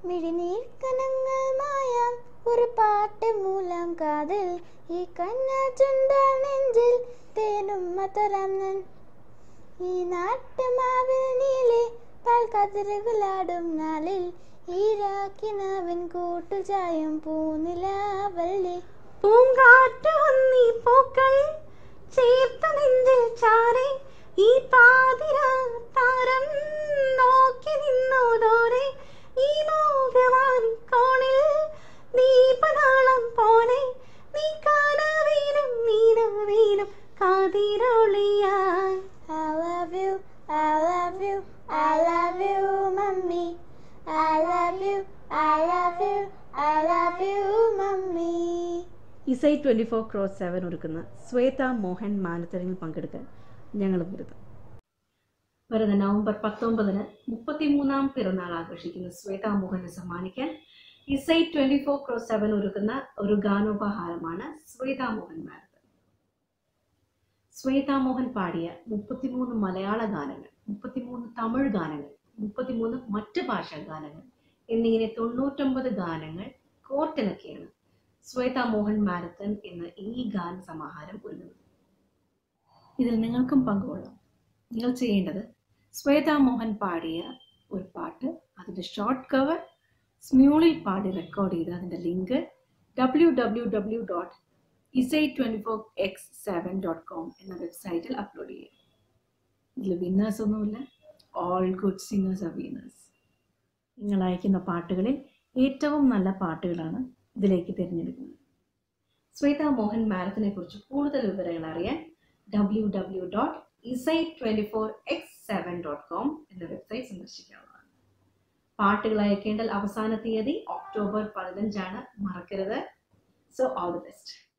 മിഴിനീർ കനങ്ങൾ മായാം ഒരു പാട്ട് മൂലം കാതിൽ ഈ കണ്ണ ചുണ്ടാൽ നെഞ്ചിൽ തേനും മതരം ഞാൻ ഈ നാട്ടുമാവിൽ നീലെ പാൽക്കതിരുകളാടും നാളിൽ ഈരാക്കിനാവിൻ കൂട്ടുചായം പൂനിലാവല്ലേ പൂങ്കാറ്റ് വന്നീ പൂക്കൾ ചേർത്ത നെഞ്ചിൽ ചാരെ ഈ പാതിര താരം നോക്കി നിന്നു ദൂരെ ഈ മോഹവാൻ കോണിൽ ദീപനാളം പോലെ നീ കാണാവേനും നീനവേനും കാതിരൊളിയായി I love you, I love you, I love you, mummy. I love you, I love you, I love you, mummy. Isai twenty four cross seven ഒരുക്കുന്ന ശ്വേത മോഹൻ മാനത്തരങ്ങിൽ പങ്കെടുക്കാൻ ഞങ്ങൾ വരുന്നു വരുന്ന നവംബർ പത്തൊമ്പതിന് മുപ്പത്തിമൂന്നാം പിറന്നാൾ ആഘോഷിക്കുന്ന ശ്വേത മോഹനെ സമ്മാനിക്കാൻ Isai twenty four cross seven ഒരുക്കുന്ന ഒരു ഗാനോപഹാരമാണ് ശ്വേത മോഹൻ മാരത്തൺ ശ്വേത മോഹൻ പാടിയ മുപ്പത്തിമൂന്ന് മലയാള ഗാനങ്ങൾ മുപ്പത്തിമൂന്ന് തമിഴ് ഗാനങ്ങൾ മുപ്പത്തിമൂന്ന് മറ്റ് ഭാഷാ ഗാനങ്ങൾ എന്നിങ്ങനെ തൊണ്ണൂറ്റൊമ്പത് ഗാനങ്ങൾ കോർത്തിണക്കിയാണ് ശ്വേത മോഹൻ മാരത്തൺ എന്ന ഈ ഗാന സമാഹാരം ഒരുങ്ങുന്നത് ഇതിൽ നിങ്ങൾക്കും പങ്കുകൊള്ളാം നിങ്ങൾ ചെയ്യേണ്ടത് ശ്വേത മോഹൻ പാടിയ ഒരു പാട്ട് അതിൻ്റെ ഷോർട്ട് കവർ സ്മ്യൂളിൽ പാടി റെക്കോർഡ് ചെയ്ത് അതിൻ്റെ link W W W dot Isai twenty four X seven dot com എന്ന വെബ്സൈറ്റിൽ അപ്ലോഡ് ചെയ്യുക ഇതിൽ വിന്നേഴ്സ് ഒന്നുമില്ല all good singers are winners നിങ്ങൾ അയക്കുന്ന പാട്ടുകളിൽ ഏറ്റവും നല്ല പാട്ടുകളാണ് ഇതിലേക്ക് തിരഞ്ഞെടുക്കുന്നത് ശ്വേത മോഹൻ മാരത്തിനെ കുറിച്ച് കൂടുതൽ വിവരങ്ങൾ അറിയാൻ W W dot Isai twenty four X seven dot com എന്ന വെബ്സൈറ്റ് സന്ദർശിക്കാവുന്നതാണ് പാട്ടുകൾ അയക്കേണ്ടൽ അവസാന തീയതി ഒക്ടോബർ പതിനഞ്ചാണ് മറക്കരുത് സോ ഓൾ ദി ബെസ്റ്റ്